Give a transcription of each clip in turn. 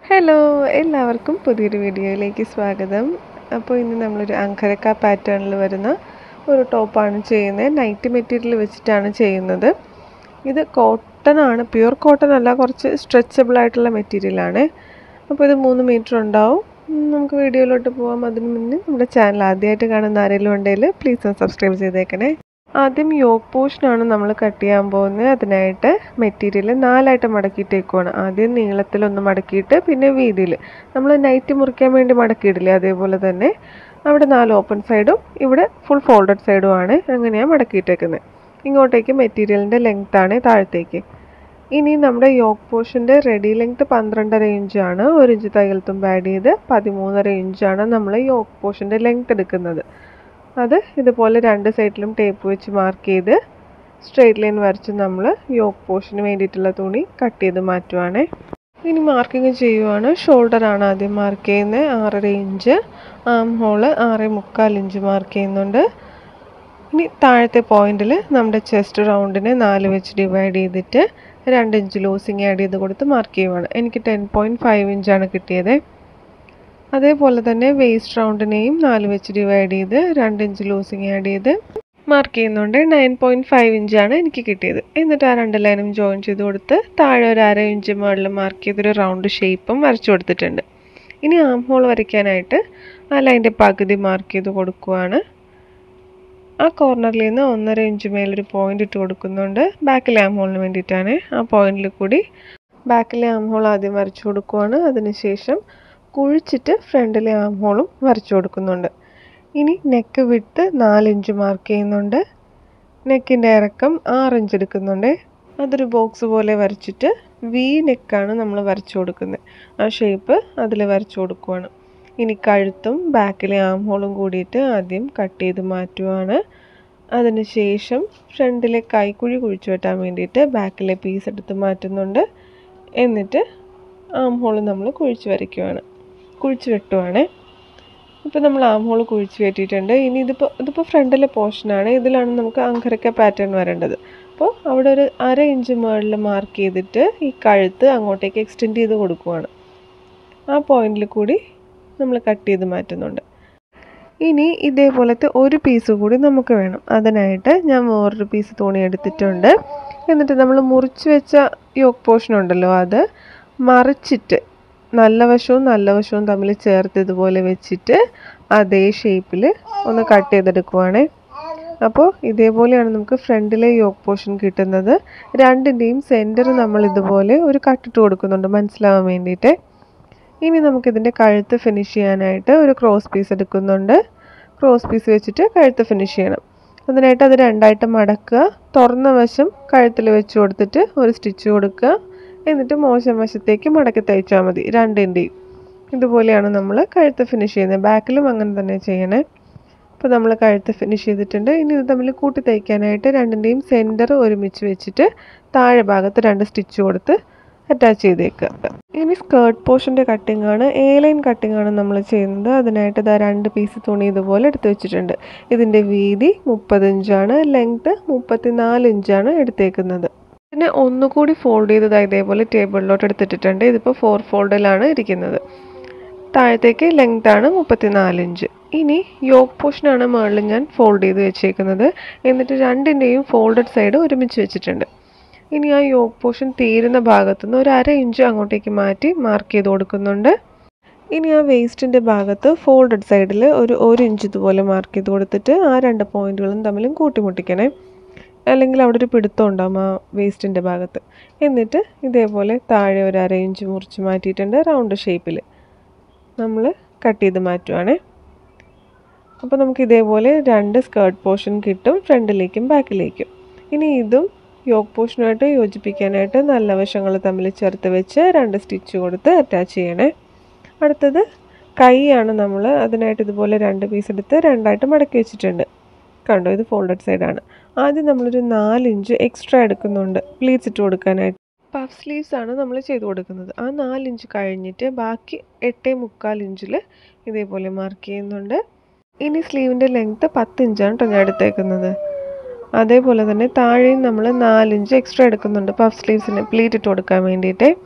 hello എല്ലാവർക്കും പുതിയൊരു വീഡിയോയിലേക്ക് സ്വാഗതം അപ്പോൾ ഇന്ന് നമ്മളൊരു അങ്കരക്ക പാറ്റേണിൽ വരുന്ന ഒരു ടോപ്പാണ് ചെയ്യുന്നത് നൈറ്റ് മെറ്റീരിയൽ വെച്ചിട്ടാണ് ചെയ്യുന്നത് ഇത് കോട്ടൺ ആണ് പ്യുർ കോട്ടൺ അല്ല കുറച്ച് സ്ട്രെച്ചബിൾ ആയിട്ടുള്ള മെറ്റീരിയലാണ് അപ്പോൾ ഇത് മൂന്ന് മീറ്റർ ഉണ്ടാവും ഉം, നമുക്ക് വീഡിയോയിലോട്ട് പോകാം അതിന് മുന്നേ നമ്മുടെ ചാനൽ ആദ്യമായിട്ട് കാണുന്ന ആരെങ്കിലും ഉണ്ടെങ്കിൽ പ്ലീസ് ഒന്ന് സബ്സ്ക്രൈബ് ചെയ്തേക്കണേ ആദ്യം യോഗ് പോർഷനാണ് നമ്മൾ കട്ട് ചെയ്യാൻ പോകുന്നത് അതിനായിട്ട് മെറ്റീരിയൽ നാലായിട്ട് മടക്കിയിട്ടേക്കുവാണ് ആദ്യം നീളത്തിലൊന്ന് മടക്കിയിട്ട് പിന്നെ വീതിയിൽ നമ്മൾ നൈറ്റ് മുറിക്കാൻ വേണ്ടി മടക്കിയിടില്ലേ അതേപോലെ തന്നെ അവിടെ നാല് ഓപ്പൺ സൈഡും ഇവിടെ ഫുൾ ഫോൾഡഡ് സൈഡും ആണ് അങ്ങനെയാണ് മടക്കിയിട്ടേക്കുന്നത് ഇങ്ങോട്ടേക്ക് മെറ്റീരിയലിൻ്റെ ലെങ്ത് ആണ് താഴത്തേക്ക് ഇനി നമ്മുടെ യോഗ് പോർഷൻ്റെ റെഡി ലെങ്ത് പന്ത്രണ്ടര ഇഞ്ചാണ് ഒരു ഇഞ്ച് തയ്യൽ തുമ്പ് ആഡ് ചെയ്ത് പതിമൂന്നര ഇഞ്ചാണ് നമ്മൾ യോഗ് പോർഷൻ്റെ ലെങ്ത് എടുക്കുന്നത് അത് ഇതുപോലെ രണ്ട് സൈഡിലും ടേപ്പ് വെച്ച് മാർക്ക് ചെയ്ത് സ്ട്രെയിറ്റ് ലൈൻ വരച്ച് നമ്മൾ യോഗ് പോർഷന് വേണ്ടിയിട്ടുള്ള തുണി കട്ട് ചെയ്ത് മാറ്റുവാണേ ഇനി മാർക്കിങ് ചെയ്യുവാണ് ഷോൾഡർ ആണ് ആദ്യം മാർക്ക് ചെയ്യുന്നത് ആറര ഇഞ്ച് ആം ഹോള് ആറ് മുക്കാൽ ഇഞ്ച് മാർക്ക് ചെയ്യുന്നുണ്ട് ഇനി താഴത്തെ പോയിന്റിൽ നമ്മുടെ ചെസ്റ്റ് റൗണ്ടിനെ നാല് വെച്ച് ഡിവൈഡ് ചെയ്തിട്ട് രണ്ട് ഇഞ്ച് ലൂസിങ് ആഡ് ചെയ്ത് കൊടുത്ത് മാർക്ക് ചെയ്യുവാണ് എനിക്ക് ടെൻ പോയിൻറ്റ് ഫൈവ് ഇഞ്ചാണ് കിട്ടിയത് അതേപോലെ തന്നെ വേസ്റ്റ് റൗണ്ടിനെയും നാല് വെച്ച് ഡിവൈഡ് ചെയ്ത് രണ്ട് ഇഞ്ച് ലൂസിങ് ആഡ് ചെയ്ത് മാർക്ക് ചെയ്യുന്നുണ്ട് നയൻ പോയിൻറ്റ് ഫൈവ് ഇഞ്ചാണ് എനിക്ക് കിട്ടിയത് എന്നിട്ട് ആ രണ്ട് ലൈനും ജോയിൻ ചെയ്ത് കൊടുത്ത് താഴെ ഒരു അര ഇഞ്ച് മുകളിൽ മാർക്ക് ചെയ്തൊരു റൗണ്ട് ഷേപ്പും വരച്ചു കൊടുത്തിട്ടുണ്ട് ഇനി ആം ഹോൾ വരയ്ക്കാനായിട്ട് ആ ലൈൻ്റെ പകുതി മാർക്ക് ചെയ്ത് കൊടുക്കുവാണ് ആ കോർണറിൽ നിന്ന് ഒന്നര ഇഞ്ച് മേലൊരു പോയിന്റ് ഇട്ട് കൊടുക്കുന്നുണ്ട് ബാക്കിലെ ആം ഹോളിന് വേണ്ടിയിട്ടാണ് ആ പോയിന്റിൽ കൂടി ബാക്കിലെ ആം ഹോൾ ആദ്യം വരച്ചു കൊടുക്കുവാണ് അതിനുശേഷം കുഴിച്ചിട്ട് ഫ്രണ്ടിലെ ആം ഹോളും വരച്ചു കൊടുക്കുന്നുണ്ട് ഇനി നെക്ക് വിട്ട് നാലിഞ്ച് മാർക്ക് ചെയ്യുന്നുണ്ട് നെക്കിൻ്റെ ഇറക്കം ആറ് ഇഞ്ച് എടുക്കുന്നുണ്ട് അതൊരു ബോക്സ് പോലെ വരച്ചിട്ട് വി നെക്കാണ് നമ്മൾ വരച്ചു കൊടുക്കുന്നത് ആ ഷേപ്പ് അതിൽ വരച്ചു കൊടുക്കുവാണ് ഇനി കഴുത്തും ബാക്കിലെ ആം ഹോളും കൂടിയിട്ട് ആദ്യം കട്ട് ചെയ്ത് മാറ്റുവാണ് അതിനുശേഷം ഫ്രണ്ടിലെ കൈക്കുഴി കുഴിച്ചു വെട്ടാൻ വേണ്ടിയിട്ട് ബാക്കിലെ പീസ് എടുത്ത് മാറ്റുന്നുണ്ട് എന്നിട്ട് ആം ഹോൾ നമ്മൾ കുഴിച്ച് വരയ്ക്കുവാണ് കുഴിച്ച് വെട്ടുവാണ് ഇപ്പോൾ നമ്മൾ ആം ഹോൾ കുഴിച്ച് വെട്ടിയിട്ടുണ്ട് ഇനി ഇതിപ്പോൾ ഇതിപ്പോൾ ഫ്രണ്ടിലെ പോർഷനാണ് ഇതിലാണ് നമുക്ക് അങ്കരക്ക പാറ്റേൺ വരേണ്ടത് അപ്പോൾ അവിടെ ഒരു അര ഇഞ്ച് മുകളിൽ മാർക്ക് ചെയ്തിട്ട് ഈ കഴുത്ത് അങ്ങോട്ടേക്ക് എക്സ്റ്റെൻഡ് ചെയ്ത് കൊടുക്കുവാണ് ആ പോയിന്റിൽ കൂടി നമ്മൾ കട്ട് ചെയ്ത് മാറ്റുന്നുണ്ട് ഇനി ഇതേപോലത്തെ ഒരു പീസ് കൂടി നമുക്ക് വേണം അതിനായിട്ട് ഞാൻ വേറൊരു പീസ് തുണി എടുത്തിട്ടുണ്ട് എന്നിട്ട് നമ്മൾ മുറിച്ച് വെച്ച യോക്ക് പോർഷൻ ഉണ്ടല്ലോ അത് മറിച്ചിട്ട് നല്ല വശവും നല്ല വശവും തമ്മിൽ ചേർത്ത് ഇതുപോലെ വെച്ചിട്ട് അതേ ഷേപ്പിൽ ഒന്ന് കട്ട് ചെയ്തെടുക്കുവാണേ അപ്പോൾ ഇതേപോലെയാണ് നമുക്ക് ഫ്രണ്ടിലെ യോക്ക് പോർഷൻ കിട്ടുന്നത് രണ്ടിൻ്റെയും സെൻറ്റർ നമ്മൾ ഇതുപോലെ ഒരു കട്ടിട്ട് കൊടുക്കുന്നുണ്ട് മനസ്സിലാവാൻ വേണ്ടിയിട്ട് ഇനി നമുക്കിതിൻ്റെ കഴുത്ത് ഫിനിഷ് ചെയ്യാനായിട്ട് ഒരു ക്രോസ് പീസ് എടുക്കുന്നുണ്ട് ക്രോസ് പീസ് വെച്ചിട്ട് കഴുത്ത് ഫിനിഷ് ചെയ്യണം അതിനായിട്ട് അത് രണ്ടായിട്ട് മടക്കുക തുറന്ന വശം കഴുത്തിൽ വെച്ച് കൊടുത്തിട്ട് ഒരു സ്റ്റിച്ച് കൊടുക്കുക എന്നിട്ട് മോശം വശത്തേക്ക് മടക്കി തയ്ച്ചാൽ മതി രണ്ടിൻ്റെയും ഇതുപോലെയാണ് നമ്മൾ കഴുത്ത് ഫിനിഷ് ചെയ്യുന്നത് ബാക്കിലും അങ്ങനെ തന്നെ ചെയ്യണേ അപ്പോൾ നമ്മൾ കഴുത്ത് ഫിനിഷ് ചെയ്തിട്ടുണ്ട് ഇനി ഇത് തമ്മിൽ കൂട്ടി തയ്ക്കാനായിട്ട് രണ്ടിൻ്റെയും സെൻറ്റർ ഒരുമിച്ച് വെച്ചിട്ട് താഴെ ഭാഗത്ത് രണ്ട് സ്റ്റിച്ച് കൊടുത്ത് അറ്റാച്ച് ചെയ്തേക്കുക ഇനി സ്കേർട്ട് പോർഷൻ്റെ കട്ടിംഗ് ആണ് എ ലൈൻ കട്ടിംഗ് ആണ് നമ്മൾ ചെയ്യുന്നത് അതിനായിട്ട് ഇതാ രണ്ട് പീസ് തുണി ഇതുപോലെ എടുത്ത് വെച്ചിട്ടുണ്ട് ഇതിൻ്റെ വീതി മുപ്പത് ഇഞ്ചാണ് ലെങ്ത് മുപ്പത്തിനാല് ഇഞ്ചാണ് എടുത്തേക്കുന്നത് പിന്നെ ഒന്നുകൂടി ഫോൾഡ് ചെയ്തത് ഇതേപോലെ ടേബിളിലോട്ട് എടുത്തിട്ടിട്ടുണ്ട് ഇതിപ്പോൾ ഫോർ ഫോൾഡിലാണ് ഇരിക്കുന്നത് താഴത്തേക്ക് ലെങ്ത് ആണ് മുപ്പത്തിനാല് ഇഞ്ച് ഇനി യോക്ക് പോർഷനാണ് മുകളിൽ ഞാൻ ഫോൾഡ് ചെയ്ത് വെച്ചേക്കുന്നത് എന്നിട്ട് രണ്ടിൻ്റെയും ഫോൾഡഡ് സൈഡ് ഒരുമിച്ച് വെച്ചിട്ടുണ്ട് ഇനി ആ യോക്ക് പോർഷൻ തീരുന്ന ഭാഗത്തുനിന്ന് ഒരു അര ഇഞ്ച് അങ്ങോട്ടേക്ക് മാറ്റി മാർക്ക് ചെയ്ത് കൊടുക്കുന്നുണ്ട് ഇനി ആ വേസ്റ്റിൻ്റെ ഭാഗത്ത് ഫോൾഡഡ് സൈഡിൽ ഒരു ഒരു ഇഞ്ച് ഇതുപോലെ മാർക്ക് ചെയ്ത് കൊടുത്തിട്ട് ആ രണ്ട് പോയിന്റുകളും തമ്മിലും കൂട്ടിമുട്ടിക്കണേ അല്ലെങ്കിൽ അവിടെ ഒരു പിടുത്തം ഉണ്ടാവും ആ വേസ്റ്റിൻ്റെ ഭാഗത്ത് എന്നിട്ട് ഇതേപോലെ താഴെ ഒരു അര ഇഞ്ച് മുറിച്ച് മാറ്റിയിട്ടുണ്ട് റൗണ്ട് ഷേപ്പിൽ നമ്മൾ കട്ട് ചെയ്ത് മാറ്റുവാണേ അപ്പോൾ നമുക്ക് ഇതേപോലെ രണ്ട് സ്കേർട്ട് പോർഷൻ കിട്ടും ഫ്രണ്ടിലേക്കും ബാക്കിലേക്കും ഇനി ഇതും യോക്ക് പോർഷനുമായിട്ട് യോജിപ്പിക്കാനായിട്ട് നല്ല വശങ്ങൾ തമ്മിൽ ചേർത്ത് വെച്ച് രണ്ട് സ്റ്റിച്ച് കൊടുത്ത് അറ്റാച്ച് ചെയ്യണേ അടുത്തത് കൈയാണ് നമ്മൾ അതിനായിട്ട് ഇതുപോലെ രണ്ട് പീസ് എടുത്ത് രണ്ടായിട്ട് മടക്കി വെച്ചിട്ടുണ്ട് കണ്ടോ ഇത് ഫോൾഡഡ് സൈഡാണ് ആദ്യം നമ്മളൊരു നാലിഞ്ച് എക്സ്ട്രാ എടുക്കുന്നുണ്ട് പ്ലീറ്റ്സ് ഇട്ട് കൊടുക്കാനായിട്ട് പഫ് സ്ലീവ്സ് ആണ് നമ്മൾ ചെയ്ത് കൊടുക്കുന്നത് ആ നാലിഞ്ച് കഴിഞ്ഞിട്ട് ബാക്കി എട്ടേ മുക്കാൽ ഇഞ്ചിൽ ഇതേപോലെ മാർക്ക് ചെയ്യുന്നുണ്ട് ഇനി സ്ലീവിൻ്റെ ലെങ്ത്ത് പത്ത് ഇഞ്ചാണ് കേട്ടോ ഞാൻ എടുത്തേക്കുന്നത് അതേപോലെ തന്നെ താഴെയും നമ്മൾ നാലിഞ്ച് എക്സ്ട്രാ എടുക്കുന്നുണ്ട് പഫ് സ്ലീവ്സിന് പ്ലീറ്റ് ഇട്ട് കൊടുക്കാൻ വേണ്ടിയിട്ട്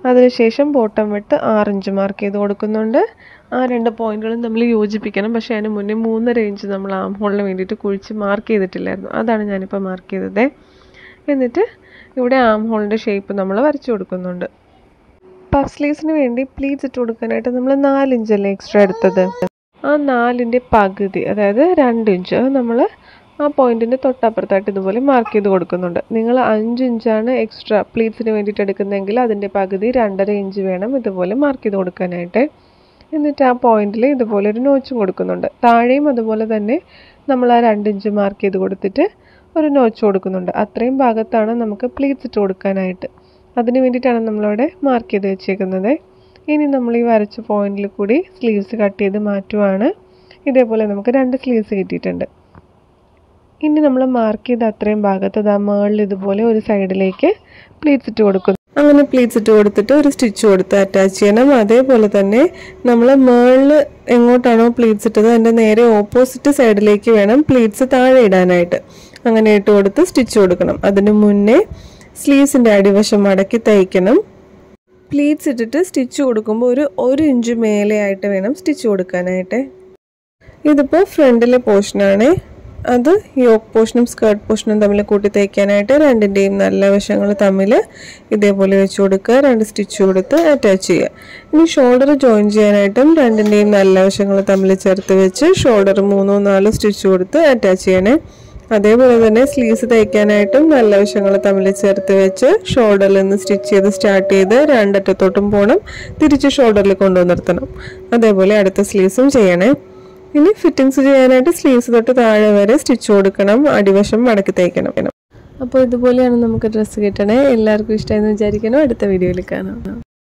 അതിനുശേഷം ബോട്ടം വിട്ട് ആറിഞ്ച് മാർക്ക് ചെയ്ത് കൊടുക്കുന്നുണ്ട് ആ രണ്ട് പോയിന്റുകളും നമ്മൾ യോജിപ്പിക്കണം പക്ഷേ അതിന് മുന്നേ മൂന്നര ഇഞ്ച് നമ്മൾ ആം ഹോളിന് വേണ്ടിയിട്ട് കുഴിച്ച് മാർക്ക് ചെയ്തിട്ടില്ലായിരുന്നു അതാണ് ഞാനിപ്പോൾ മാർക്ക് ചെയ്തത് എന്നിട്ട് ഇവിടെ ആം ഹോളിൻ്റെ ഷേപ്പ് നമ്മൾ വരച്ചു കൊടുക്കുന്നുണ്ട് പഫ് സ്ലീവ്സിന് വേണ്ടി പ്ലീറ്റ്സ് ഇട്ട് കൊടുക്കാനായിട്ട് നമ്മൾ നാലിഞ്ചല്ലേ എക്സ്ട്രാ എടുത്തത് ആ നാലിൻ്റെ പകുതി അതായത് രണ്ട് ഇഞ്ച് അത് നമ്മൾ ആ പോയിന്റിൻ്റെ തൊട്ടപ്പുറത്തായിട്ട് ഇതുപോലെ മാർക്ക് ചെയ്ത് കൊടുക്കുന്നുണ്ട് നിങ്ങൾ അഞ്ച് ഇഞ്ചാണ് എക്സ്ട്രാ പ്ലീറ്റ്സിന് വേണ്ടിയിട്ട് എടുക്കുന്നതെങ്കിൽ അതിൻ്റെ പകുതി രണ്ടര ഇഞ്ച് വേണം ഇതുപോലെ മാർക്ക് ചെയ്ത് കൊടുക്കാനായിട്ട് എന്നിട്ട് ആ പോയിന്റിൽ ഇതുപോലെ ഒരു നോച്ചും കൊടുക്കുന്നുണ്ട് താഴെയും അതുപോലെ തന്നെ നമ്മൾ ആ രണ്ട് ഇഞ്ച് മാർക്ക് ചെയ്ത് കൊടുത്തിട്ട് ഒരു നോച്ച് കൊടുക്കുന്നുണ്ട് അത്രയും ഭാഗത്താണ് നമുക്ക് പ്ലീറ്റ്സ് ഇട്ട് കൊടുക്കാനായിട്ട് അതിന് വേണ്ടിയിട്ടാണ് നമ്മളിവിടെ മാർക്ക് ചെയ്ത് വെച്ചേക്കുന്നത് ഇനി നമ്മൾ ഈ വരച്ച പോയിന്റിൽ കൂടി സ്ലീവ്സ് കട്ട് ചെയ്ത് മാറ്റുവാണ് ഇതേപോലെ നമുക്ക് രണ്ട് സ്ലീവ്സ് കിട്ടിയിട്ടുണ്ട് ഇനി നമ്മൾ മാർക്ക് ചെയ്ത അത്രയും ഭാഗത്ത് ഇതാ മേളിൽ ഇതുപോലെ ഒരു സൈഡിലേക്ക് പ്ലീറ്റ്സ് ഇട്ട് കൊടുക്കുന്നു അങ്ങനെ പ്ലീറ്റ്സ് ഇട്ട് കൊടുത്തിട്ട് ഒരു സ്റ്റിച്ച് കൊടുത്ത് അറ്റാച്ച് ചെയ്യണം അതേപോലെ തന്നെ നമ്മൾ മേളിൽ എങ്ങോട്ടാണോ പ്ലീറ്റ്സ് ഇട്ടത് അതിൻ്റെ നേരെ ഓപ്പോസിറ്റ് സൈഡിലേക്ക് വേണം പ്ലീറ്റ്സ് താഴെ ഇടാനായിട്ട് അങ്ങനെ ഇട്ട് കൊടുത്ത് സ്റ്റിച്ച് കൊടുക്കണം അതിന് മുന്നേ സ്ലീവ്സിൻ്റെ അടിവശം മടക്കി തയ്ക്കണം പ്ലീറ്റ്സ് ഇട്ടിട്ട് സ്റ്റിച്ച് കൊടുക്കുമ്പോൾ ഒരു ഒരു ഇഞ്ച് മേലെയായിട്ട് വേണം സ്റ്റിച്ച് കൊടുക്കാനായിട്ട് ഇതിപ്പോൾ ഫ്രണ്ടിലെ പോർഷനാണ് അത് യോക്ക് പോർഷനും സ്കേർട്ട് പോർഷനും തമ്മിൽ കൂട്ടി തയ്ക്കാനായിട്ട് രണ്ടിൻ്റെയും നല്ല വശങ്ങൾ തമ്മിൽ ഇതേപോലെ വെച്ച് കൊടുക്കുക രണ്ട് സ്റ്റിച്ച് കൊടുത്ത് അറ്റാച്ച് ചെയ്യുക ഇനി ഷോൾഡർ ജോയിൻ ചെയ്യാനായിട്ടും രണ്ടിൻ്റെയും നല്ല വശങ്ങൾ തമ്മിൽ ചേർത്ത് വെച്ച് ഷോൾഡർ മൂന്നോ നാലോ സ്റ്റിച്ച് കൊടുത്ത് അറ്റാച്ച് ചെയ്യണേ അതേപോലെ തന്നെ സ്ലീവ്സ് തയ്ക്കാനായിട്ടും നല്ല വശങ്ങൾ തമ്മിൽ ചേർത്ത് വെച്ച് ഷോൾഡറിൽ നിന്ന് സ്റ്റിച്ച് ചെയ്ത് സ്റ്റാർട്ട് ചെയ്ത് രണ്ടറ്റത്തോട്ടും പോകണം തിരിച്ച് ഷോൾഡറിൽ കൊണ്ടുവന്ന് നിർത്തണം അതേപോലെ അടുത്ത സ്ലീവ്സും ചെയ്യണേ ഇനി ഫിറ്റിങ്സ് ചെയ്യാനായിട്ട് സ്ലീവ്സ് തൊട്ട് താഴെ വരെ സ്റ്റിച്ച് കൊടുക്കണം അടിവശം മടക്കി തയ്ക്കണം അപ്പോൾ ഇതുപോലെയാണ് നമുക്ക് ഡ്രസ്സ് കിട്ടണേ എല്ലാവർക്കും ഇഷ്ടമായെന്ന് വിചാരിക്കണം അടുത്ത വീഡിയോയിൽ കാണാം